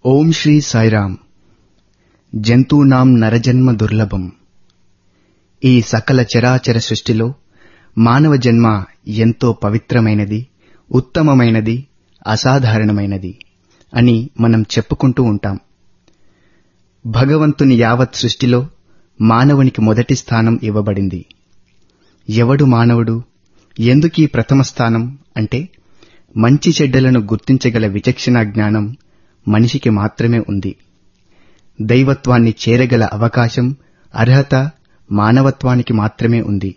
ఓం శ్రీ సాయిరామ్ జంతూనాం నరజన్మ దుర్లభం ఈ సకల చరాచర సృష్టిలో మానవ జన్మ ఎంతో పవిత్రమైనది ఉత్తమమైనది అసాధారణమైనది అని మనం చెప్పుకుంటూ ఉంటాం భగవంతుని యావత్ సృష్టిలో మానవునికి మొదటి స్థానం ఇవ్వబడింది ఎవడు మానవుడు ఎందుకీ ప్రథమ స్థానం అంటే మంచి చెడ్డలను గుర్తించగల విచక్షణ జ్ఞానం మనిషికి మాత్రమే ఉంది దైవత్వాన్ని చేరగల అవకాశం అర్హత మానవత్వానికి మాత్రమే ఉంది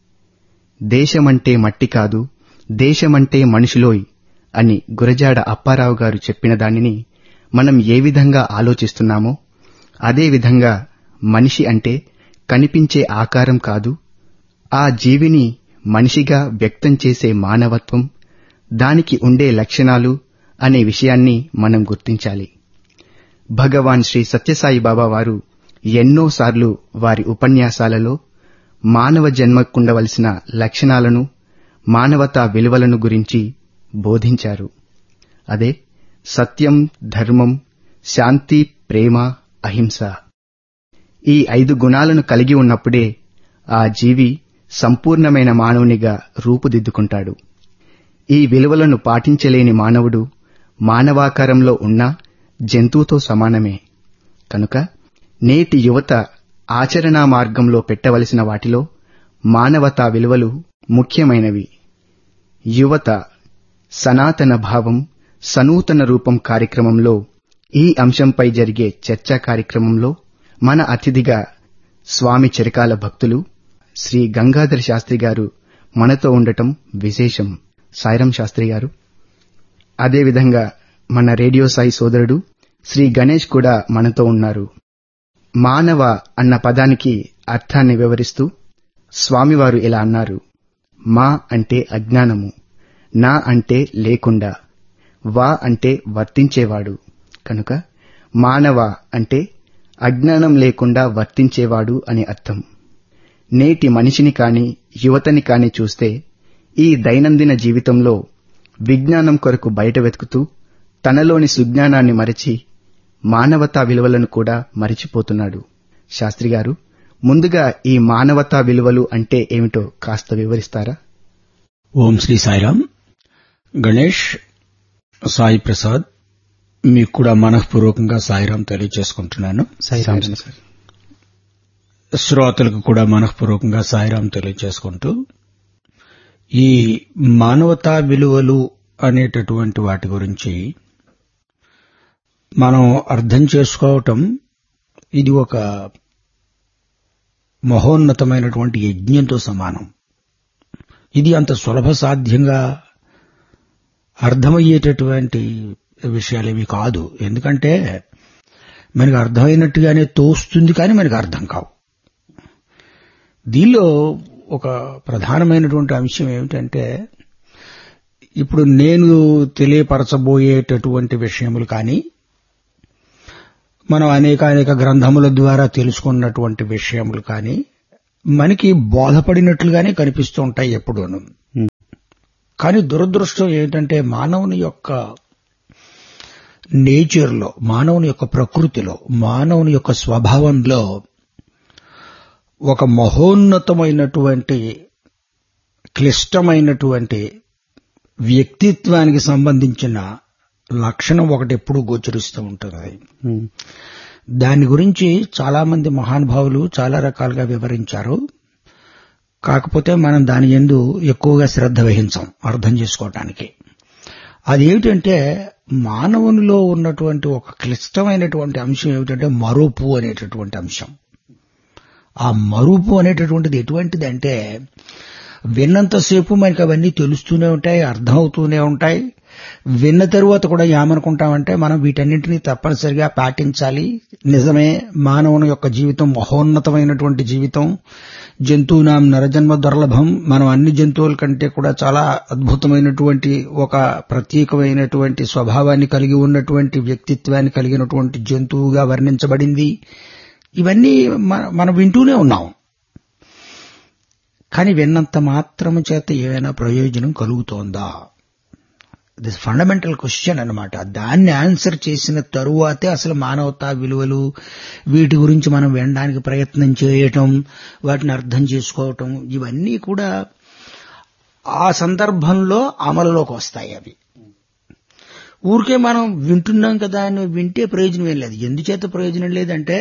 దేశమంటే మట్టి కాదు దేశమంటే మనుషులోయ్ అని గురజాడ అప్పారావు గారు చెప్పిన దానిని మనం ఏ విధంగా ఆలోచిస్తున్నామో అదే విధంగా మనిషి అంటే కనిపించే ఆకారం కాదు ఆ జీవిని మనిషిగా వ్యక్తం చేసే మానవత్వం దానికి ఉండే లక్షణాలు అనే విషయాన్ని మనం గుర్తించాలి భగవాన్ శ్రీ సత్యసాయి బాబా వారు ఎన్నోసార్లు వారి ఉపన్యాసాలలో మానవ జన్మకుండవలసిన లక్షణాలను మానవతా విలువలను గురించి బోధించారు అదే సత్యం ధర్మం శాంతి ప్రేమ అహింస ఈ ఐదు గుణాలను కలిగి ఉన్నప్పుడే ఆ జీవి సంపూర్ణమైన మానవునిగా రూపుదిద్దుకుంటాడు ఈ విలువలను పాటించలేని మానవుడు మానవాకారంలో ఉన్నా జంతువుతో సమానమే కనుక నేటి యువత ఆచరణా మార్గంలో పెట్టవలసిన వాటిలో మానవతా విలువలు ముఖ్యమైనవి యువత సనాతన భావం సనూతన రూపం కార్యక్రమంలో ఈ అంశంపై జరిగే చర్చా కార్యక్రమంలో మన అతిథిగా స్వామి చిరకాల భక్తులు శ్రీ గంగాధర శాస్త్రి గారు మనతో ఉండటం విశేషం సాయిరం శాస్త్రి గారు అదేవిధంగా మన రేడియో సాయి సోదరుడు శ్రీ గణేష్ కూడా మనతో ఉన్నారు మానవ అన్న పదానికి అర్థాన్ని వివరిస్తూ స్వామివారు ఇలా అన్నారు మా అంటే అజ్ఞానము నా అంటే లేకుండా వా అంటే వర్తించేవాడు కనుక మానవ అంటే అజ్ఞానం లేకుండా వర్తించేవాడు అని అర్థం నేటి మనిషిని కాని యువతని కాని చూస్తే ఈ దైనందిన జీవితంలో విజ్ఞానం కొరకు బయట వెతుకుతూ తనలోని సుజ్ఞానాన్ని మరచి మానవతా విలువలను కూడా మరిచిపోతున్నాడు శాస్త్రి గారు ముందుగా ఈ మానవతా విలువలు అంటే ఏమిటో కాస్త వివరిస్తారా ఓం శ్రీ సాయిరామ్ గణేష్ సాయి ప్రసాద్ మీకు కూడా మనఃపూర్వకంగా సాయిరాం తెలియజేసుకుంటున్నాను సాయిరామ్ సార్ శ్రోతలకు కూడా మనఃపూర్వకంగా సాయిరాం తెలియజేసుకుంటూ ఈ మానవతా విలువలు అనేటటువంటి వాటి గురించి మనం అర్థం చేసుకోవటం ఇది ఒక మహోన్నతమైనటువంటి యజ్ఞంతో సమానం ఇది అంత సులభ సాధ్యంగా అర్థమయ్యేటటువంటి విషయాలేవి కాదు ఎందుకంటే మనకు అర్థమైనట్టుగానే తోస్తుంది కానీ మనకు అర్థం కావు దీనిలో ఒక ప్రధానమైనటువంటి అంశం ఏమిటంటే ఇప్పుడు నేను తెలియపరచబోయేటటువంటి విషయములు కానీ మనం అనేక అనేక గ్రంథముల ద్వారా తెలుసుకున్నటువంటి విషయములు కానీ మనకి బోధపడినట్లుగానే కనిపిస్తూ ఉంటాయి ఎప్పుడూను కానీ దురదృష్టం ఏంటంటే మానవుని యొక్క నేచర్లో మానవుని యొక్క ప్రకృతిలో మానవుని యొక్క స్వభావంలో ఒక మహోన్నతమైనటువంటి క్లిష్టమైనటువంటి వ్యక్తిత్వానికి సంబంధించిన లక్షణం ఒకటి ఎప్పుడూ గోచరిస్తూ ఉంటుంది దాని గురించి చాలా మంది మహానుభావులు చాలా రకాలుగా వివరించారు కాకపోతే మనం దాని ఎందు ఎక్కువగా శ్రద్ధ వహించాం అర్థం చేసుకోవటానికి అదేమిటంటే మానవునిలో ఉన్నటువంటి ఒక క్లిష్టమైనటువంటి అంశం ఏమిటంటే మరుపు అనేటటువంటి అంశం ఆ మరుపు అనేటటువంటిది ఎటువంటిది అంటే విన్నంతసేపు మనకి అవన్నీ తెలుస్తూనే ఉంటాయి అర్థమవుతూనే ఉంటాయి విన్న తరువాత కూడా ఏమనుకుంటామంటే మనం వీటన్నింటినీ తప్పనిసరిగా పాటించాలి నిజమే మానవుని యొక్క జీవితం మహోన్నతమైనటువంటి జీవితం జంతువునాం నరజన్మ దుర్లభం మనం అన్ని జంతువుల కంటే కూడా చాలా అద్భుతమైనటువంటి ఒక ప్రత్యేకమైనటువంటి స్వభావాన్ని కలిగి ఉన్నటువంటి వ్యక్తిత్వాన్ని కలిగినటువంటి జంతువుగా వర్ణించబడింది ఇవన్నీ మనం వింటూనే ఉన్నాం కానీ విన్నంత మాత్రము చేత ఏమైనా ప్రయోజనం కలుగుతోందా దిస్ ఫండమెంటల్ క్వశ్చన్ అన్నమాట దాన్ని ఆన్సర్ చేసిన తరువాతే అసలు మానవతా విలువలు వీటి గురించి మనం వినడానికి ప్రయత్నం చేయటం వాటిని అర్థం చేసుకోవటం ఇవన్నీ కూడా ఆ సందర్భంలో అమలులోకి వస్తాయి అవి ఊరికే మనం వింటున్నాం కదా అని వింటే ప్రయోజనం ఏం లేదు ఎందుచేత ప్రయోజనం లేదంటే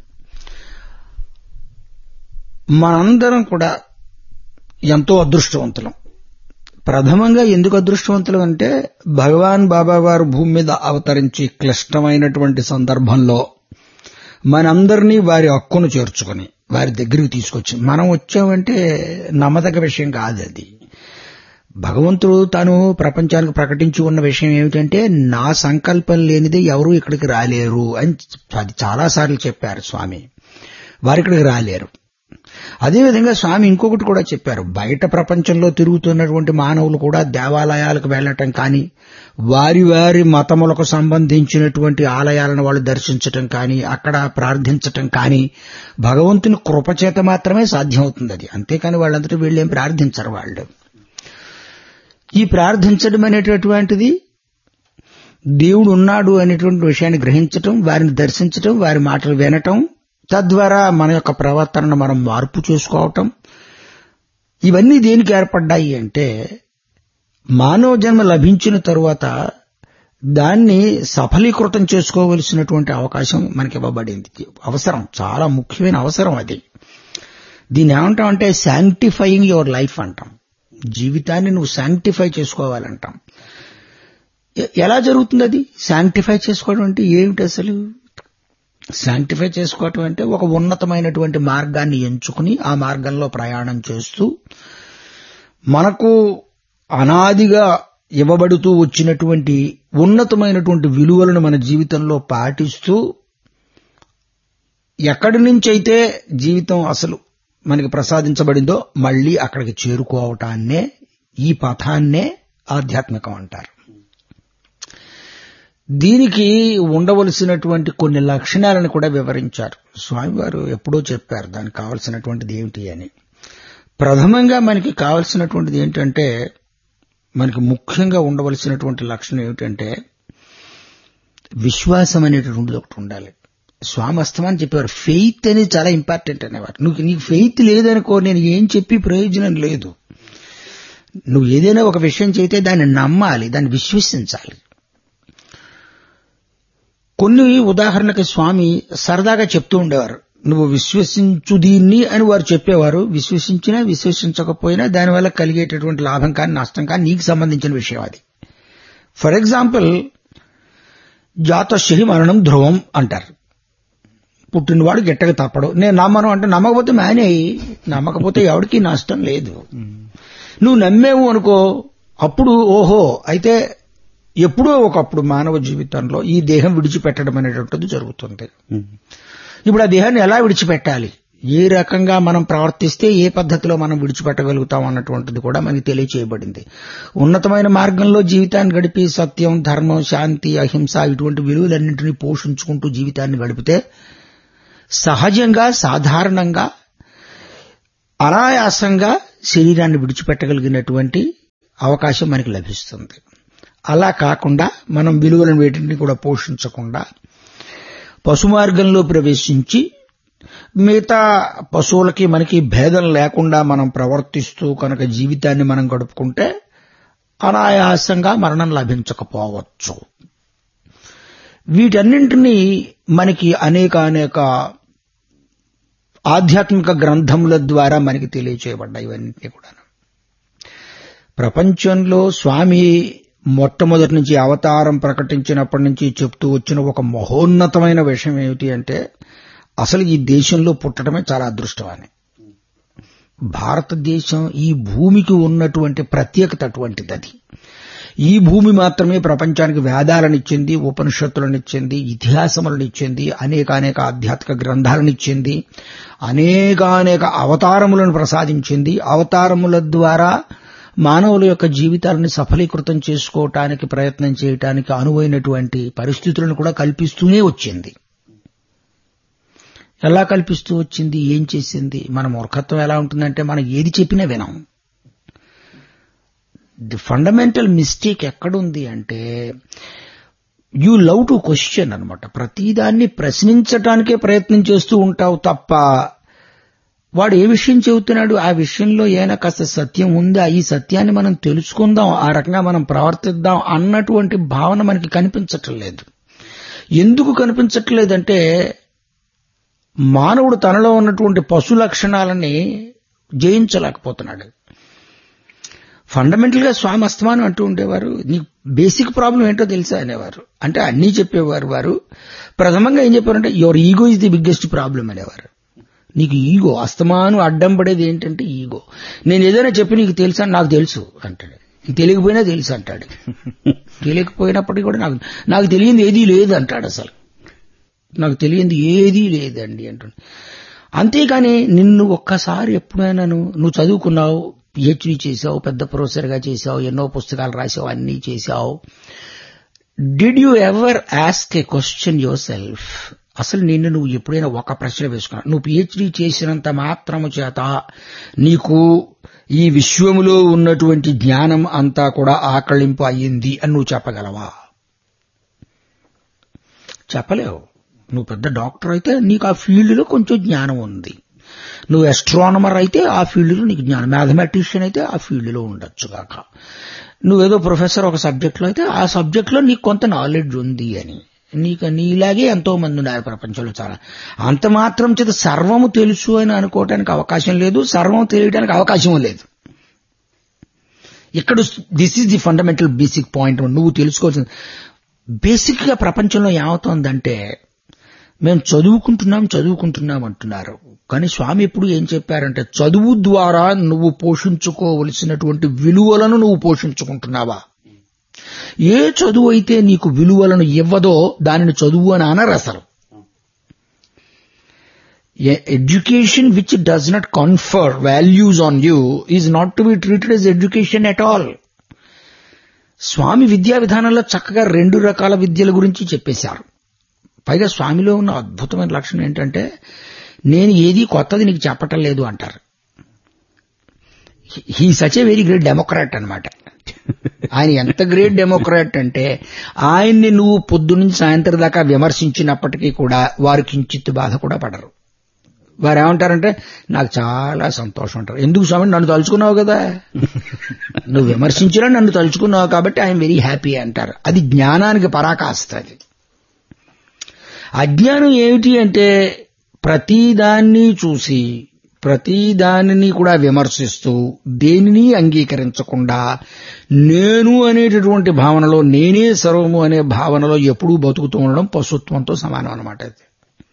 మనందరం కూడా ఎంతో అదృష్టవంతులం ప్రథమంగా ఎందుకు అదృష్టవంతులం అంటే భగవాన్ బాబా వారు భూమి మీద అవతరించి క్లిష్టమైనటువంటి సందర్భంలో మనందరినీ వారి హక్కును చేర్చుకుని వారి దగ్గరికి తీసుకొచ్చి మనం వచ్చామంటే నమ్మదగ్గ విషయం కాదు అది భగవంతుడు తాను ప్రపంచానికి ప్రకటించి ఉన్న విషయం ఏమిటంటే నా సంకల్పం లేనిదే ఎవరూ ఇక్కడికి రాలేరు అని అది చాలాసార్లు చెప్పారు స్వామి వారు ఇక్కడికి రాలేరు అదేవిధంగా స్వామి ఇంకొకటి కూడా చెప్పారు బయట ప్రపంచంలో తిరుగుతున్నటువంటి మానవులు కూడా దేవాలయాలకు వెళ్లటం కానీ వారి వారి మతములకు సంబంధించినటువంటి ఆలయాలను వాళ్ళు దర్శించటం కానీ అక్కడ ప్రార్థించటం కానీ భగవంతుని కృపచేత మాత్రమే సాధ్యమవుతుంది అది అంతేకాని వాళ్ళంతటా వీళ్ళేం ప్రార్థించరు వాళ్ళు ఈ ప్రార్థించడం అనేటటువంటిది దేవుడు ఉన్నాడు అనేటువంటి విషయాన్ని గ్రహించటం వారిని దర్శించటం వారి మాటలు వినటం తద్వారా మన యొక్క ప్రవర్తనను మనం మార్పు చేసుకోవటం ఇవన్నీ దేనికి ఏర్పడ్డాయి అంటే మానవ జన్మ లభించిన తరువాత దాన్ని సఫలీకృతం చేసుకోవలసినటువంటి అవకాశం మనకి ఇవ్వబడింది అవసరం చాలా ముఖ్యమైన అవసరం అది దీన్ని ఏమంటాం అంటే శాంటిఫైయింగ్ యువర్ లైఫ్ అంటాం జీవితాన్ని నువ్వు శాంటిఫై చేసుకోవాలంటాం ఎలా జరుగుతుంది అది శాంటిఫై చేసుకోవడం అంటే ఏమిటి అసలు శాంటిఫై చేసుకోవటం అంటే ఒక ఉన్నతమైనటువంటి మార్గాన్ని ఎంచుకుని ఆ మార్గంలో ప్రయాణం చేస్తూ మనకు అనాదిగా ఇవ్వబడుతూ వచ్చినటువంటి ఉన్నతమైనటువంటి విలువలను మన జీవితంలో పాటిస్తూ ఎక్కడి నుంచైతే జీవితం అసలు మనకి ప్రసాదించబడిందో మళ్లీ అక్కడికి చేరుకోవటాన్నే ఈ పథాన్నే ఆధ్యాత్మికం అంటారు దీనికి ఉండవలసినటువంటి కొన్ని లక్షణాలను కూడా వివరించారు స్వామివారు ఎప్పుడో చెప్పారు దానికి కావలసినటువంటిది ఏమిటి అని ప్రథమంగా మనకి కావలసినటువంటిది ఏంటంటే మనకి ముఖ్యంగా ఉండవలసినటువంటి లక్షణం ఏమిటంటే విశ్వాసం అనేటటువంటిది ఒకటి ఉండాలి స్వామి అస్తమాన్ని చెప్పేవారు ఫెయిత్ అనేది చాలా ఇంపార్టెంట్ అనేవారు నువ్వు నీకు ఫెయిత్ లేదనుకో నేను ఏం చెప్పి ప్రయోజనం లేదు నువ్వు ఏదైనా ఒక విషయం చేస్తే దాన్ని నమ్మాలి దాన్ని విశ్వసించాలి కొన్ని ఉదాహరణకి స్వామి సరదాగా చెప్తూ ఉండేవారు నువ్వు విశ్వసించు దీన్ని అని వారు చెప్పేవారు విశ్వసించినా విశ్వసించకపోయినా దానివల్ల కలిగేటటువంటి లాభం కానీ నష్టం కానీ నీకు సంబంధించిన విషయం అది ఫర్ ఎగ్జాంపుల్ జాతశ్రీ మరణం ధ్రువం అంటారు పుట్టినవాడు గిట్టక తప్పడు నేను నమ్మను అంటే నమ్మకపోతే మానేయి నమ్మకపోతే ఎవరికి నష్టం లేదు నువ్వు నమ్మేవు అనుకో అప్పుడు ఓహో అయితే ఎప్పుడో ఒకప్పుడు మానవ జీవితంలో ఈ దేహం విడిచిపెట్టడం అనేటువంటిది జరుగుతుంది ఇప్పుడు ఆ దేహాన్ని ఎలా విడిచిపెట్టాలి ఏ రకంగా మనం ప్రవర్తిస్తే ఏ పద్ధతిలో మనం విడిచిపెట్టగలుగుతాం అన్నటువంటిది కూడా మనకి తెలియచేయబడింది ఉన్నతమైన మార్గంలో జీవితాన్ని గడిపి సత్యం ధర్మం శాంతి అహింస ఇటువంటి విలువలన్నింటినీ పోషించుకుంటూ జీవితాన్ని గడిపితే సహజంగా సాధారణంగా అనాయాసంగా శరీరాన్ని విడిచిపెట్టగలిగినటువంటి అవకాశం మనకి లభిస్తుంది అలా కాకుండా మనం విలువలను వేటిని కూడా పోషించకుండా పశుమార్గంలో ప్రవేశించి మిగతా పశువులకి మనకి భేదం లేకుండా మనం ప్రవర్తిస్తూ కనుక జీవితాన్ని మనం గడుపుకుంటే అనాయాసంగా మరణం లభించకపోవచ్చు వీటన్నింటినీ మనకి అనేక అనేక ఆధ్యాత్మిక గ్రంథముల ద్వారా మనకి తెలియచేయబడ్డాయి ఇవన్నీ కూడా ప్రపంచంలో స్వామి మొట్టమొదటి నుంచి అవతారం ప్రకటించినప్పటి నుంచి చెప్తూ వచ్చిన ఒక మహోన్నతమైన విషయం ఏమిటి అంటే అసలు ఈ దేశంలో పుట్టడమే చాలా అదృష్టం అని భారతదేశం ఈ భూమికి ఉన్నటువంటి ప్రత్యేకత అటువంటిది అది ఈ భూమి మాత్రమే ప్రపంచానికి వేదాలనిచ్చింది ఉపనిషత్తులనిచ్చింది ఇతిహాసములనిచ్చింది అనేక అనేక ఆధ్యాత్మిక గ్రంథాలనిచ్చింది అనేకానేక అవతారములను ప్రసాదించింది అవతారముల ద్వారా మానవుల యొక్క జీవితాలను సఫలీకృతం చేసుకోవటానికి ప్రయత్నం చేయటానికి అనువైనటువంటి పరిస్థితులను కూడా కల్పిస్తూనే వచ్చింది ఎలా కల్పిస్తూ వచ్చింది ఏం చేసింది మన మూర్ఖత్వం ఎలా ఉంటుందంటే మనం ఏది చెప్పినా వినాం ది ఫండమెంటల్ మిస్టేక్ ఎక్కడుంది అంటే యూ లవ్ టు క్వశ్చన్ అనమాట ప్రతిదాన్ని ప్రశ్నించటానికే ప్రయత్నం చేస్తూ ఉంటావు తప్ప వాడు ఏ విషయం చెబుతున్నాడు ఆ విషయంలో ఏమైనా కాస్త సత్యం ఉందా ఈ సత్యాన్ని మనం తెలుసుకుందాం ఆ రకంగా మనం ప్రవర్తిద్దాం అన్నటువంటి భావన మనకి కనిపించటం లేదు ఎందుకు కనిపించట్లేదంటే మానవుడు తనలో ఉన్నటువంటి పశు లక్షణాలని జయించలేకపోతున్నాడు ఫండమెంటల్ గా స్వామి అస్తమానం అంటూ ఉండేవారు నీ బేసిక్ ప్రాబ్లం ఏంటో తెలుసా అనేవారు అంటే అన్నీ చెప్పేవారు వారు ప్రథమంగా ఏం చెప్పారంటే your ego is the biggest problem అనేవారు నీకు ఈగో అస్తమానం అడ్డం పడేది ఏంటంటే ఈగో నేను ఏదైనా చెప్పి నీకు తెలుసా నాకు తెలుసు అంటాడు నీకు తెలియకపోయినా తెలుసు అంటాడు తెలియకపోయినప్పటికీ కూడా నాకు నాకు తెలియంది ఏదీ లేదు అంటాడు అసలు నాకు తెలియంది ఏదీ లేదండి అంటాడు అంతేకాని నిన్ను ఒక్కసారి ఎప్పుడైనా నువ్వు చదువుకున్నావు పిహెచ్డీ చేసావు పెద్ద ప్రొఫెసర్గా చేసావు ఎన్నో పుస్తకాలు రాసావు అన్నీ చేసావు did you ever ask a question yourself అసలు నిన్ను నువ్వు ఎప్పుడైనా ఒక ప్రశ్న వేసుకున్నావు నువ్వు పిహెచ్డీ చేసినంత మాత్రము చేత నీకు ఈ విశ్వములో ఉన్నటువంటి జ్ఞానం అంతా కూడా ఆకళింపు అయ్యింది అని నువ్వు చెప్పగలవా చెప్పలేవు నువ్వు పెద్ద డాక్టర్ అయితే నీకు ఆ ఫీల్డ్లో కొంచెం జ్ఞానం ఉంది నువ్వు ఎస్ట్రానమర్ అయితే ఆ ఫీల్డ్లో నీకు జ్ఞానం మ్యాథమెటిషియన్ అయితే ఆ ఫీల్డ్లో ఉండొచ్చు కాక నువ్వేదో ప్రొఫెసర్ ఒక సబ్జెక్ట్లో అయితే ఆ సబ్జెక్ట్లో నీకు కొంత నాలెడ్జ్ ఉంది అని నీకు నీలాగే ఎంతో మంది ఉన్నారు ప్రపంచంలో చాలా అంత మాత్రం చేత సర్వము తెలుసు అని అనుకోవటానికి అవకాశం లేదు సర్వం తెలియడానికి అవకాశం లేదు ఇక్కడ this is the fundamental basic point నువ్వు తెలుసుకోవాల్సింది బేసిక్ గా ప్రపంచంలో ఏమవుతోందంటే మేము చదువుకుంటున్నాం చదువుకుంటున్నాం అంటున్నారు కానీ స్వామి ఎప్పుడు ఏం చెప్పారంటే చదువు ద్వారా నువ్వు పోషించుకోవలసినటువంటి విలువలను నువ్వు పోషించుకుంటున్నావా ఏ చదువు అయితే నీకు విలువలను ఇవ్వదో దానిని చదువు అని అనరు అసలు education which does not confer values on you is not to be treated as education at all Swami విద్యా విధానంలో చక్కగా రెండు రకాల విద్యల గురించి చెప్పేశారు పైగా స్వామిలో ఉన్న అద్భుతమైన లక్షణం ఏంటంటే నేను ఏది కొత్తది నీకు చెప్పటం లేదు అంటారు he such a very great democrat అనమాట ఆయన ఎంత గ్రేట్ డెమోక్రాట్ అంటే ఆయన్ని నువ్వు పొద్దునుంచి సాయంత్రం దాకా విమర్శించినప్పటికీ కూడా వారు కించిత్ బాధ కూడా పడరు వారు ఏమంటారంటే నాకు చాలా సంతోషం అంటారు ఎందుకు స్వామి నన్ను తలుచుకున్నావు కదా నువ్వు విమర్శించినా నన్ను తలుచుకున్నావు కాబట్టి ఐఎమ్ వెరీ హ్యాపీ అంటారు అది జ్ఞానానికి పరాకాష్ట అది అజ్ఞానం ఏమిటి అంటే ప్రతిదాన్ని చూసి ప్రతి దానిని కూడా విమర్శిస్తూ దేనిని అంగీకరించకుండా నేను అనేటటువంటి భావనలో నేనే సర్వము అనే భావనలో ఎప్పుడూ బతుకుతూ ఉండడం పశుత్వంతో సమానం అనమాట అది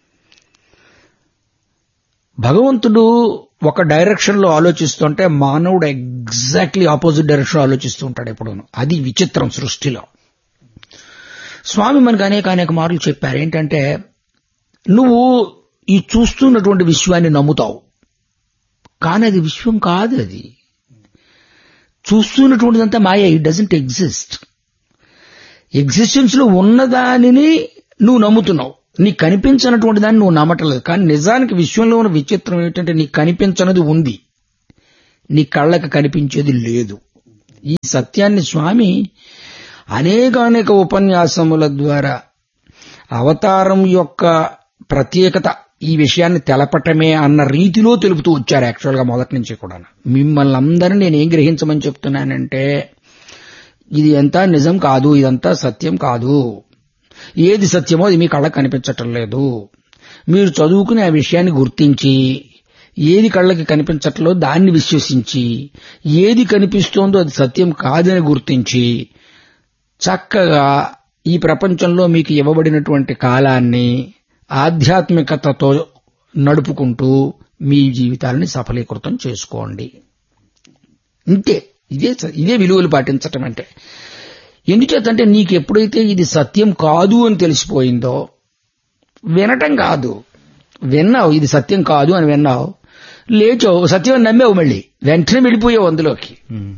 భగవంతుడు ఒక డైరెక్షన్ లో ఆలోచిస్తుంటే మానవుడు ఎగ్జాక్ట్లీ ఆపోజిట్ డైరెక్షన్ ఆలోచిస్తూ ఉంటాడు ఎప్పుడు అది విచిత్రం సృష్టిలో స్వామి మనకు అనేక అనేక మార్లు చెప్పారు ఏంటంటే నువ్వు ఈ చూస్తున్నటువంటి విశ్వాన్ని నమ్ముతావు కానీ అది విశ్వం కాదు అది చూస్తున్నటువంటిదంతా మాయ ఇట్ డజంట్ ఎగ్జిస్ట్ ఎగ్జిస్టెన్స్ లో ఉన్నదానిని నువ్వు నమ్ముతున్నావు నీకు కనిపించనటువంటి దాన్ని నువ్వు నమ్మటలేదు కానీ నిజానికి విశ్వంలో ఉన్న విచిత్రం ఏంటంటే నీకు కనిపించనది ఉంది నీ కళ్ళకి కనిపించేది లేదు ఈ సత్యాన్ని స్వామి అనేకానేక ఉపన్యాసముల ద్వారా అవతారం యొక్క ప్రత్యేకత ఈ విషయాన్ని తెలపటమే అన్న రీతిలో తెలుపుతూ వచ్చారు యాక్చువల్గా మొదటి నుంచి కూడా మిమ్మల్ని అందరినీ నేను ఏం గ్రహించమని చెప్తున్నానంటే ఇది ఎంత నిజం కాదు ఇదంతా సత్యం కాదు ఏది సత్యమో అది మీ కళ్ళకు కనిపించటం లేదు మీరు చదువుకుని ఆ విషయాన్ని గుర్తించి ఏది కళ్ళకి కనిపించట్లో దాన్ని విశ్వసించి ఏది కనిపిస్తోందో అది సత్యం కాదని గుర్తించి చక్కగా ఈ ప్రపంచంలో మీకు ఇవ్వబడినటువంటి కాలాన్ని ఆధ్యాత్మికతతో నడుపుకుంటూ మీ జీవితాలని సఫలీకృతం చేసుకోండి ఇంతే ఇదే ఇదే విలువలు పాటించటం అంటే ఎందుచేతంటే నీకు ఎప్పుడైతే ఇది సత్యం కాదు అని తెలిసిపోయిందో వినటం కాదు విన్నావు ఇది సత్యం కాదు అని విన్నావు లేచావు సత్యం అని నమ్మావు మళ్ళీ వెంటనే వెళ్ళిపోయావు అందులోకి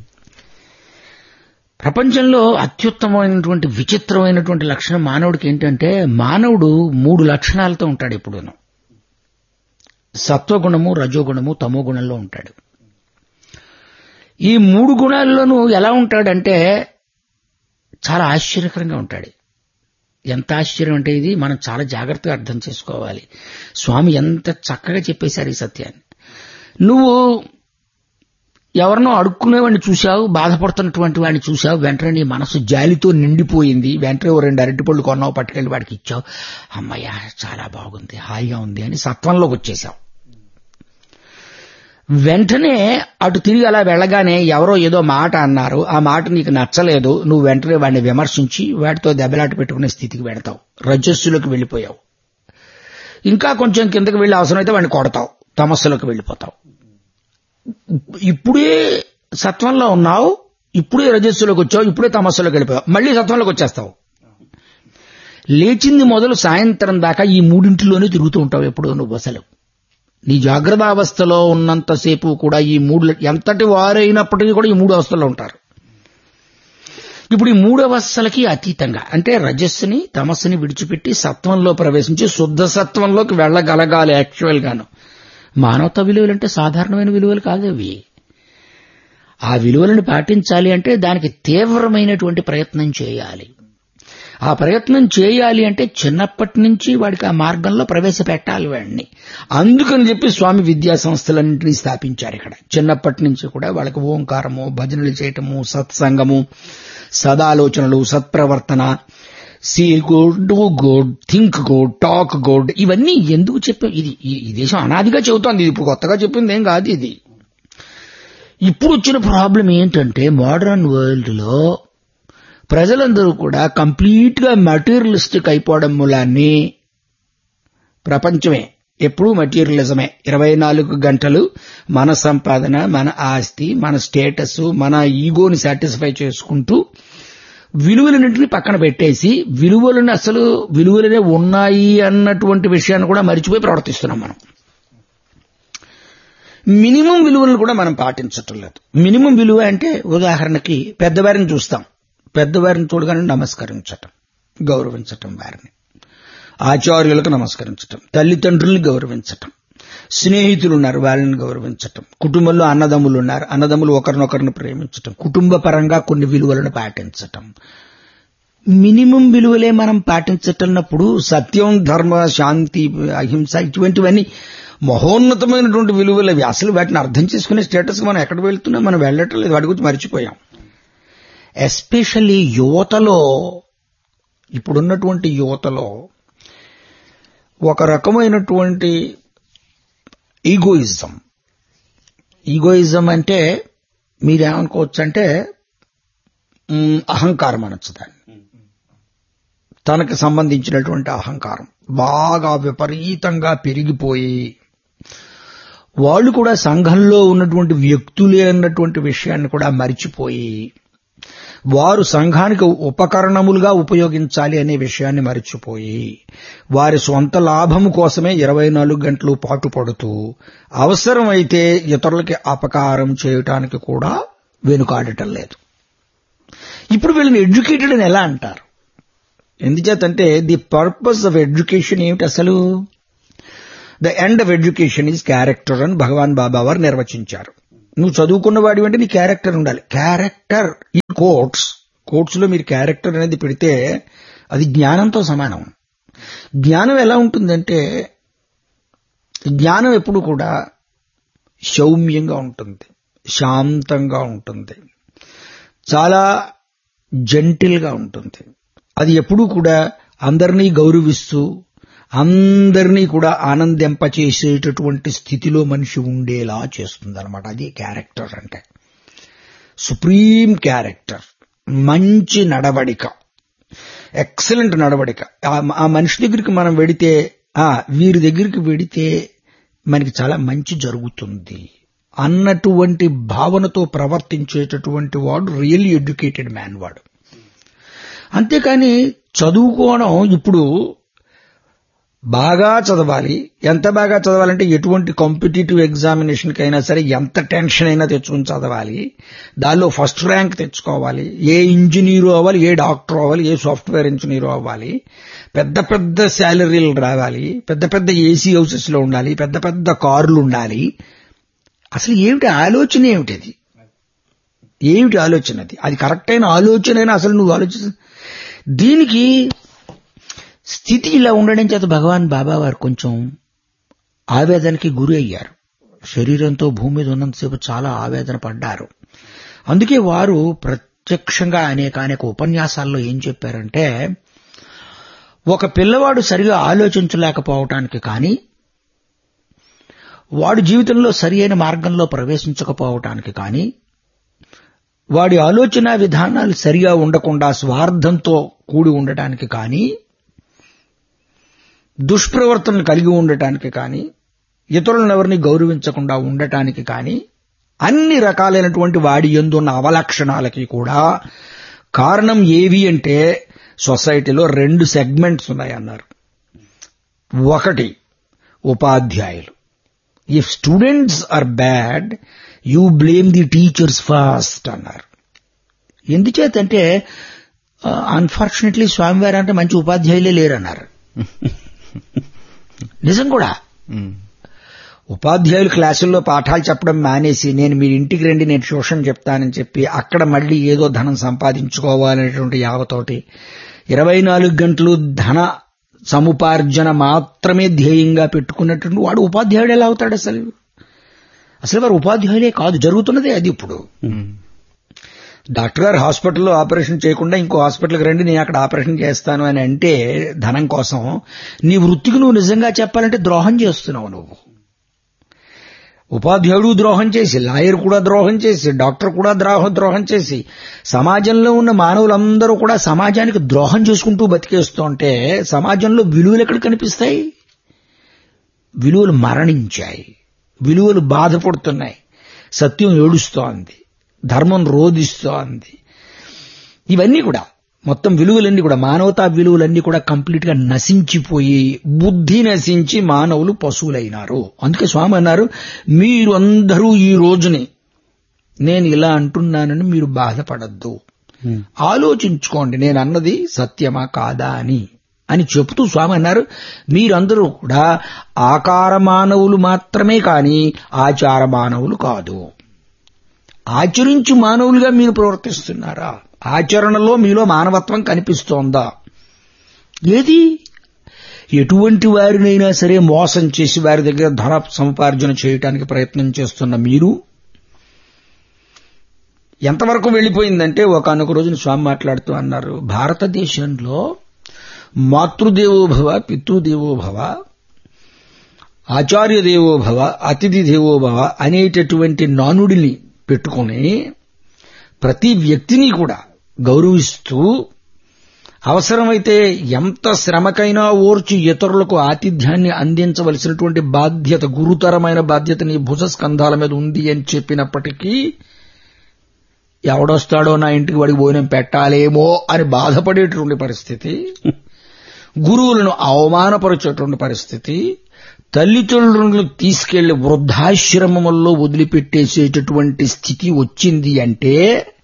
ప్రపంచంలో అత్యుత్తమైనటువంటి విచిత్రమైనటువంటి లక్షణం మానవుడికి ఏంటంటే మానవుడు మూడు లక్షణాలతో ఉంటాడు ఎప్పుడూను సత్వగుణము రజోగుణము తమో గుణంలో ఉంటాడు ఈ మూడు గుణాల్లోనూ ఎలా ఉంటాడంటే చాలా ఆశ్చర్యకరంగా ఉంటాడు ఎంత ఆశ్చర్యం అంటే ఇది మనం చాలా జాగ్రత్తగా అర్థం చేసుకోవాలి స్వామి ఎంత చక్కగా చెప్పేశారు ఈ సత్యాన్ని నువ్వు ఎవరినో అడుక్కునేవాడిని చూశావు బాధపడుతున్నటువంటి వాడిని చూశావు వెంటనే నీ మనసు జాలితో నిండిపోయింది వెంటనే ఓ రెండు అరటిపళ్ళు కొన్నావు పట్టుకెళ్ళి వాడికి ఇచ్చావు అమ్మయ్య చాలా బాగుంది హాయిగా ఉంది అని సత్వంలోకి వచ్చేసావు వెంటనే అటు తిరిగి అలా వెళ్ళగానే ఎవరో ఏదో మాట అన్నారు ఆ మాట నీకు నచ్చలేదు నువ్వు వెంటనే వాడిని విమర్శించి వాటితో దెబ్బలాట పెట్టుకునే స్థితికి వెడతావు రజస్సులోకి వెళ్ళిపోయావు ఇంకా కొంచెం కిందకి వెళ్ళి అవసరమైతే వాడిని కొడతావు తమస్సులోకి వెళ్ళిపోతావు ఇప్పుడే సత్వంలో ఉన్నావు ఇప్పుడే రజస్సులోకి వచ్చావు ఇప్పుడే తమస్సులోకి వెళ్ళిపోయావు మళ్ళీ సత్వంలోకి వచ్చేస్తావు లేచింది మొదలు సాయంత్రం దాకా ఈ మూడింటిలోనే తిరుగుతూ ఉంటావు ఎప్పుడో నువ్వు అసలు నీ జాగ్రత్త అవస్థలో ఉన్నంతసేపు కూడా ఈ మూడు ఎంతటి వారైనప్పటికీ కూడా ఈ మూడు అవస్థల్లో ఉంటారు ఇప్పుడు ఈ మూడు అవస్థలకి అతీతంగా అంటే రజస్సుని తమస్సుని విడిచిపెట్టి సత్వంలో ప్రవేశించి శుద్ధ సత్వంలోకి వెళ్ళగలగాలి యాక్చువల్ గాను మానవత విలువలు అంటే సాధారణమైన విలువలు కాదు అవి ఆ విలువలను పాటించాలి అంటే దానికి తీవ్రమైనటువంటి ప్రయత్నం చేయాలి ఆ ప్రయత్నం చేయాలి అంటే చిన్నప్పటి నుంచి వాడికి ఆ మార్గంలో ప్రవేశపెట్టాలి వాడిని అందుకని చెప్పి స్వామి విద్యా సంస్థలన్నింటినీ స్థాపించారు ఇక్కడ చిన్నప్పటి నుంచి కూడా వాళ్ళకి ఓంకారము భజనలు చేయటము సత్సంగము సదాలోచనలు సత్ప్రవర్తన see good do good think good talk good ఇవన్నీ ఎందుకు చెప్పాం ఇది ఈ దేశం అనాదిగా చెబుతోంది ఇది ఇప్పుడు కొత్తగా చెప్పింది ఏం కాదు ఇది ఇప్పుడు వచ్చిన ప్రాబ్లం ఏంటంటే మోడర్న్ వరల్డ్ లో ప్రజలందరూ కూడా కంప్లీట్ గా మెటీరియలిస్టిక్ అయిపోవడం మూలాన్ని ప్రపంచమే ఎప్పుడూ మెటీరియలిజమే ఇరవై నాలుగు గంటలు మన సంపాదన మన ఆస్తి మన స్టేటస్ మన ఈగోని సాటిస్ఫై చేసుకుంటూ విలువలన్నింటినీ పక్కన పెట్టేసి విలువలను అసలు విలువలనే ఉన్నాయి అన్నటువంటి విషయాన్ని కూడా మరిచిపోయి ప్రవర్తిస్తున్నాం మనం మినిమం విలువలను కూడా మనం పాటించటం లేదు మినిమం విలువ అంటే ఉదాహరణకి పెద్దవారిని చూస్తాం పెద్దవారిని చూడగానే నమస్కరించటం గౌరవించటం వారిని ఆచార్యులకు నమస్కరించటం తల్లిదండ్రుల్ని గౌరవించటం స్నేహితులు ఉన్నారు వాళ్ళని గౌరవించటం కుటుంబంలో అన్నదమ్ములు ఉన్నారు అన్నదమ్ములు ఒకరినొకరిని ప్రేమించటం కుటుంబ పరంగా కొన్ని విలువలను పాటించటం మినిమం విలువలే మనం పాటించటన్నప్పుడు సత్యం ధర్మ శాంతి అహింస ఇటువంటివన్నీ మహోన్నతమైనటువంటి విలువలు అవి అసలు వాటిని అర్థం చేసుకునే స్టేటస్ మనం ఎక్కడ వెళ్తున్నాం మనం వెళ్ళటం లేదు వాటి గురించి మర్చిపోయాం ఎస్పెషల్లీ యువతలో ఇప్పుడున్నటువంటి యువతలో ఒక రకమైనటువంటి ఈగోయిజం ఈగోయిజం అంటే మీరేమనుకోవచ్చు అంటే అహంకారం అనొచ్చు దాన్ని తనకు సంబంధించినటువంటి అహంకారం బాగా విపరీతంగా పెరిగిపోయి వాళ్ళు కూడా సంఘంలో ఉన్నటువంటి వ్యక్తులే అన్నటువంటి విషయాన్ని కూడా మరిచిపోయి వారు సంఘానికి ఉపకరణములుగా ఉపయోగించాలి అనే విషయాన్ని మరిచిపోయి వారి సొంత లాభము కోసమే ఇరవై నాలుగు గంటలు పాటుపడుతూ అవసరమైతే ఇతరులకి అపకారం చేయటానికి కూడా వెనుకాడటం లేదు ఇప్పుడు వీళ్ళని ఎడ్యుకేటెడ్ అని ఎలా అంటారు ఎందుచేతంటే ది పర్పస్ ఆఫ్ ఎడ్యుకేషన్ ఏమిటి అసలు the end of education is character అని భగవాన్ బాబా వారు నిర్వచించారు నువ్వు చదువుకున్న వాడి అంటే నీ క్యారెక్టర్ ఉండాలి క్యారెక్టర్ ఈ కోర్ట్స్ కోర్ట్స్ లో మీరు క్యారెక్టర్ అనేది పెడితే అది జ్ఞానంతో సమానం జ్ఞానం ఎలా ఉంటుందంటే జ్ఞానం ఎప్పుడు కూడా సౌమ్యంగా ఉంటుంది శాంతంగా ఉంటుంది చాలా జెంటిల్గా ఉంటుంది అది ఎప్పుడూ కూడా అందరినీ గౌరవిస్తూ అందరినీ కూడా ఆనందింపచేసేటటువంటి స్థితిలో మనిషి ఉండేలా చేస్తుంది అనమాట అది క్యారెక్టర్ అంటే సుప్రీం క్యారెక్టర్ మంచి నడవడిక ఎక్సలెంట్ నడవడిక ఆ మనిషి దగ్గరికి మనం వెడితే ఆ వీరి దగ్గరికి వెడితే మనకి చాలా మంచి జరుగుతుంది అన్నటువంటి భావనతో ప్రవర్తించేటటువంటి వాడు రియల్లీ ఎడ్యుకేటెడ్ మ్యాన్ వాడు అంతేకాని చదువుకోవడం ఇప్పుడు బాగా చదవాలి ఎంత బాగా చదవాలంటే ఎటువంటి కాంపిటేటివ్ ఎగ్జామినేషన్కి అయినా సరే ఎంత టెన్షన్ అయినా తెచ్చుకుని చదవాలి దానిలో ఫస్ట్ ర్యాంక్ తెచ్చుకోవాలి ఏ ఇంజనీరు అవ్వాలి ఏ డాక్టర్ అవ్వాలి ఏ సాఫ్ట్వేర్ ఇంజనీరు అవ్వాలి పెద్ద పెద్ద శాలరీలు రావాలి పెద్ద పెద్ద ఏసీ హౌసెస్ లో ఉండాలి పెద్ద పెద్ద కార్లు ఉండాలి అసలు ఏమిటి ఆలోచన ఏమిటి అది ఏమిటి ఆలోచన అది అది కరెక్ట్ అయిన ఆలోచన అసలు నువ్వు ఆలోచి దీనికి స్థితి ఇలా ఉండడం చేత భగవాన్ బాబా వారు కొంచెం ఆవేదనకి గురి అయ్యారు శరీరంతో భూమి మీద ఉన్నంతసేపు చాలా ఆవేదన పడ్డారు అందుకే వారు ప్రత్యక్షంగా అనేక అనేక ఉపన్యాసాల్లో ఏం చెప్పారంటే ఒక పిల్లవాడు సరిగా ఆలోచించలేకపోవటానికి కానీ వాడు జీవితంలో సరి అయిన మార్గంలో ప్రవేశించకపోవటానికి కానీ వాడి ఆలోచన విధానాలు సరిగా ఉండకుండా స్వార్థంతో కూడి ఉండటానికి కానీ దుష్ప్రవర్తనలు కలిగి ఉండటానికి కానీ ఇతరులను ఎవరిని గౌరవించకుండా ఉండటానికి కానీ అన్ని రకాలైనటువంటి వాడి ఎందున్న అవలక్షణాలకి కూడా కారణం ఏవి అంటే సొసైటీలో రెండు సెగ్మెంట్స్ ఉన్నాయన్నారు ఒకటి ఉపాధ్యాయులు if students are bad you blame the teachers first అన్నారు ఎందుచేతంటే అన్ఫార్చునేట్లీ స్వామివారు అంటే మంచి ఉపాధ్యాయులే లేరన్నారు నిజం కూడా ఉపాధ్యాయులు క్లాసుల్లో పాఠాలు చెప్పడం మానేసి నేను మీరు ఇంటికి రండి నేను ట్యూషన్ చెప్తానని చెప్పి అక్కడ మళ్ళీ ఏదో ధనం సంపాదించుకోవాలనేటువంటి యావతోటి ఇరవై నాలుగు గంటలు ధన సముపార్జన మాత్రమే ధ్యేయంగా పెట్టుకున్నటువంటి వాడు ఉపాధ్యాయుడు ఎలా అవుతాడు అసలు అసలు వారు ఉపాధ్యాయులే కాదు జరుగుతున్నదే అది ఇప్పుడు డాక్టర్ గారు హాస్పిటల్లో ఆపరేషన్ చేయకుండా ఇంకో హాస్పిటల్కి రండి నేను అక్కడ ఆపరేషన్ చేస్తాను అని అంటే ధనం కోసం నీ వృత్తికి నువ్వు నిజంగా చెప్పాలంటే ద్రోహం చేస్తున్నావు నువ్వు ఉపాధ్యాయుడు ద్రోహం చేసి లాయర్ కూడా ద్రోహం చేసి డాక్టర్ కూడా ద్రోహం ద్రోహం చేసి సమాజంలో ఉన్న మానవులందరూ కూడా సమాజానికి ద్రోహం చేసుకుంటూ బతికేస్తూ ఉంటే సమాజంలో విలువలు ఎక్కడ కనిపిస్తాయి విలువలు మరణించాయి విలువలు బాధపడుతున్నాయి సత్యం ఏడుస్తోంది ధర్మం రోధిస్తోంది ఇవన్నీ కూడా మొత్తం విలువలన్నీ కూడా మానవతా విలువలన్నీ కూడా కంప్లీట్ గా నశించిపోయి బుద్ధి నశించి మానవులు పశువులైనారు అందుకే స్వామి అన్నారు మీరు అందరూ ఈ రోజుని నేను ఇలా అంటున్నానని మీరు బాధపడద్దు ఆలోచించుకోండి నేను అన్నది సత్యమా కాదా అని అని చెబుతూ స్వామి అన్నారు మీరందరూ కూడా ఆకార మానవులు మాత్రమే కాని ఆచార మానవులు కాదు ఆచరించి మానవులుగా మీరు ప్రవర్తిస్తున్నారా ఆచరణలో మీలో మానవత్వం కనిపిస్తోందా ఏది ఎటువంటి వారినైనా సరే మోసం చేసి వారి దగ్గర ధన సముపార్జన చేయటానికి ప్రయత్నం చేస్తున్న మీరు ఎంతవరకు వెళ్ళిపోయిందంటే ఒక అనుక రోజున స్వామి మాట్లాడుతూ అన్నారు భారతదేశంలో మాతృదేవోభవ పితృదేవోభవ ఆచార్య దేవోభవ అతిథి దేవోభవ అనేటటువంటి నానుడిని పెట్టుకుని ప్రతి వ్యక్తిని కూడా గౌరవిస్తూ అవసరమైతే ఎంత శ్రమకైనా ఓర్చి ఇతరులకు ఆతిథ్యాన్ని అందించవలసినటువంటి బాధ్యత గురుతరమైన బాధ్యత నీ భుజ స్కంధాల మీద ఉంది అని చెప్పినప్పటికీ ఎవడొస్తాడో నా ఇంటికి వాడికి భోజనం పెట్టాలేమో అని బాధపడేటువంటి పరిస్థితి గురువులను అవమానపరిచేటువంటి పరిస్థితి తల్లిదండ్రులను తీసుకెళ్లి వృద్ధాశ్రమముల్లో వదిలిపెట్టేసేటటువంటి స్థితి వచ్చింది అంటే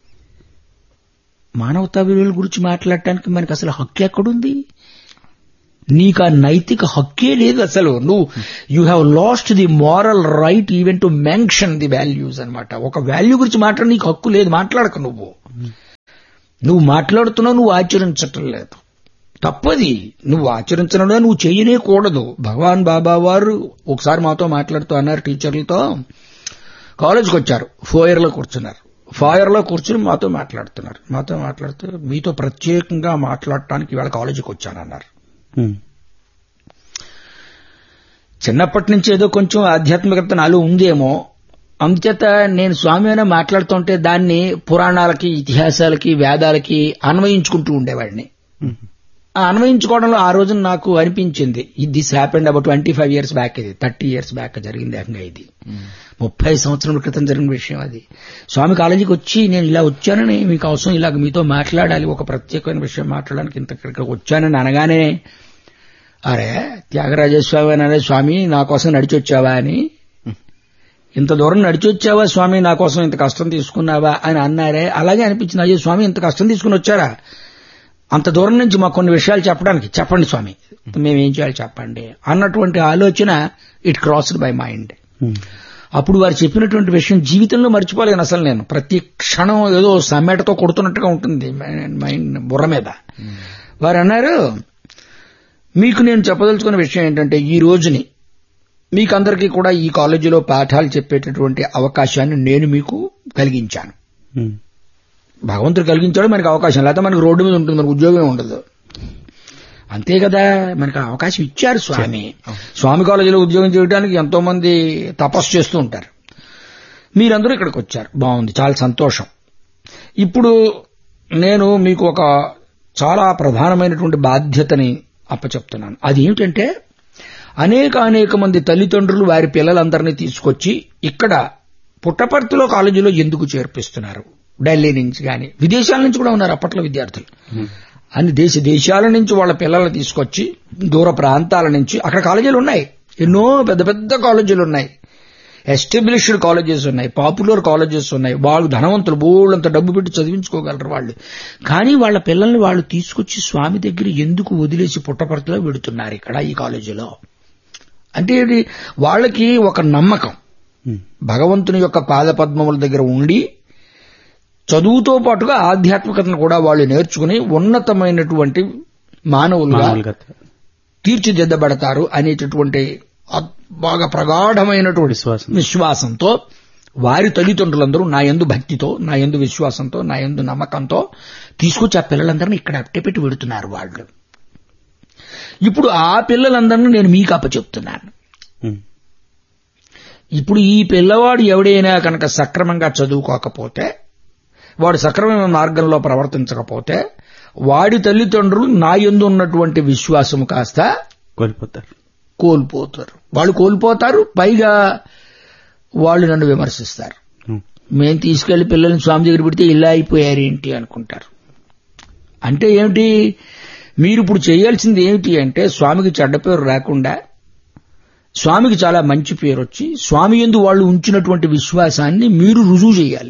మానవతా విలువల గురించి మాట్లాడటానికి మనకి అసలు హక్కు ఎక్కడుంది నీకు ఆ నైతిక హక్కే లేదు అసలు నువ్వు you have lost the moral right even to mention the values అనమాట ఒక వాల్యూ గురించి మాట్లాడ నీకు హక్కు లేదు మాట్లాడక నువ్వు నువ్వు మాట్లాడుతున్నావు నువ్వు ఆచరించటం లేదు తప్పది నువ్వు ఆచరించడం నువ్వు చేయనే కూడదు భగవాన్ బాబా వారు ఒకసారి మాతో మాట్లాడుతూ అన్నారు టీచర్లతో కాలేజ్కి వచ్చారు ఫోయర్లో కూర్చున్నారు ఫాయర్లో కూర్చుని మాతో మాట్లాడుతున్నారు మాతో మాట్లాడుతూ మీతో ప్రత్యేకంగా మాట్లాడటానికి ఇవాళ కాలేజీకి వచ్చానన్నారు చిన్నప్పటి నుంచి ఏదో కొంచెం ఆధ్యాత్మికత నాలో ఉందేమో అందుచేత నేను స్వామి అయినా మాట్లాడుతుంటే దాన్ని పురాణాలకి ఇతిహాసాలకి వేదాలకి అన్వయించుకుంటూ ఉండేవాడిని ఆ అన్వయించుకోవడంలో ఆ రోజున నాకు అనిపించింది this happened about twenty five years back ఇది థర్టీ ఇయర్స్ బ్యాక్ జరిగింది ఏకంగా ఇది ముప్పై సంవత్సరాల క్రితం జరిగిన విషయం అది స్వామి కాలేజీకి వచ్చి నేను ఇలా వచ్చానని మీకు అవసరం ఇలాగ మీతో మాట్లాడాలి ఒక ప్రత్యేకమైన విషయం మాట్లాడడానికి ఇంత ఇక్కడికి వచ్చానని అనగానే అరే త్యాగరాజస్వామి అనే స్వామి నా కోసం నడిచి వచ్చావా అని ఇంత దూరం నడిచి వచ్చావా స్వామి నా కోసం ఇంత కష్టం తీసుకున్నావా అని అన్నారే అలాగే అనిపించింది అయ్యో స్వామి ఇంత కష్టం తీసుకుని వచ్చారా అంత దూరం నుంచి మాకు కొన్ని విషయాలు చెప్పడానికి చెప్పండి స్వామి మేమేం చేయాలి చెప్పండి అన్నటువంటి ఆలోచన ఇట్ క్రాస్డ్ బై మైండ్ అప్పుడు వారు చెప్పినటువంటి విషయం జీవితంలో మర్చిపోలేను అసలు నేను ప్రతి క్షణం ఏదో సమ్మేటతో కొడుతున్నట్టుగా ఉంటుంది మైండ్ బుర్ర మీద వారు అన్నారు మీకు నేను చెప్పదలుచుకున్న విషయం ఏంటంటే ఈ రోజుని మీకందరికీ కూడా ఈ కాలేజీలో పాఠాలు చెప్పేటటువంటి అవకాశాన్ని నేను మీకు కలిగించాను భగవంతుడు కలిగించాడు మనకి అవకాశం లేకపోతే మనకి రోడ్డు మీద ఉంటుంది మనకు ఉద్యోగం ఉండదు అంతే కదా మనకు అవకాశం ఇచ్చారు స్వామి స్వామి కాలేజీలో ఉద్యోగం చేయడానికి ఎంతో మంది తపస్సు చేస్తూ ఉంటారు మీరందరూ ఇక్కడికి వచ్చారు బాగుంది చాలా సంతోషం ఇప్పుడు నేను మీకు ఒక చాలా ప్రధానమైనటువంటి బాధ్యతని అప్పచెప్తున్నాను అది ఏమిటంటే అనేక అనేక మంది తల్లిదండ్రులు వారి పిల్లలందరినీ తీసుకొచ్చి ఇక్కడ పుట్టపర్తిలో కాలేజీలో ఎందుకు చేర్పిస్తున్నారు ఢిల్లీ నుంచి కానీ విదేశాల నుంచి కూడా ఉన్నారు అప్పట్లో విద్యార్థులు అన్ని దేశ దేశాల నుంచి వాళ్ళ పిల్లల్ని తీసుకొచ్చి దూర ప్రాంతాల నుంచి అక్కడ కాలేజీలు ఉన్నాయి ఎన్నో పెద్ద పెద్ద కాలేజీలు ఉన్నాయి ఎస్టాబ్లిష్డ్ కాలేజెస్ ఉన్నాయి పాపులర్ కాలేజెస్ ఉన్నాయి వాళ్ళు ధనవంతులు బోళ్ళంత డబ్బు పెట్టి చదివించుకోగలరు వాళ్ళు కానీ వాళ్ళ పిల్లల్ని వాళ్ళు తీసుకొచ్చి స్వామి దగ్గర ఎందుకు వదిలేసి పుట్టపర్తిలో పెడుతున్నారు ఇక్కడ ఈ కాలేజీలో అంటే ఇది వాళ్ళకి ఒక నమ్మకం భగవంతుని యొక్క పాదపద్మముల దగ్గర ఉండి చదువుతో పాటుగా ఆధ్యాత్మికతను కూడా వాళ్ళు నేర్చుకుని ఉన్నతమైనటువంటి మానవులుగా తీర్చిదిద్దబడతారు అనేటటువంటి అద్- బాగా ప్రగాఢమైనటువంటి విశ్వాసం. విశ్వాసంతో వారి తల్లిదండ్రులందరూ నా యందు భక్తితో నా యందు విశ్వాసంతో నా యందు నమ్మకంతో తీసుకొచ్చి ఆ పిల్లలందరినీ ఇక్కడ అట్టెపెట్టి పెడుతున్నారు వాళ్ళు ఇప్పుడు ఆ పిల్లలందరినీ నేను మీకు అప్పచెప్తున్నాను ఇప్పుడు ఈ పిల్లవాడు ఎవడైనా కనుక సక్రమంగా చదువుకోకపోతే వాడు సక్రమమైన మార్గంలో ప్రవర్తించకపోతే వాడి తల్లిదండ్రులు నా యందు ఉన్నటువంటి విశ్వాసము కాస్త కోల్పోతారు కోల్పోతారు వాళ్ళు కోల్పోతారు పైగా వాళ్ళు నన్ను విమర్శిస్తారు మేము తీసుకెళ్లి పిల్లల్ని స్వామి దగ్గర పెడితే ఇలా అయిపోయారు ఏంటి అనుకుంటారు అంటే ఏమిటి మీరు ఇప్పుడు చేయాల్సింది ఏమిటి అంటే స్వామికి చెడ్డ పేరు రాకుండా స్వామికి చాలా మంచి పేరు వచ్చి స్వామి ఎందు వాళ్ళు ఉంచినటువంటి విశ్వాసాన్ని మీరు రుజువు చేయాలి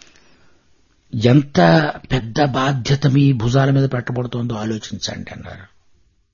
ఎంత పెద్ద బాధ్యత మీ భుజాల మీద పెట్టబడుతోందో ఆలోచించండి అన్నారు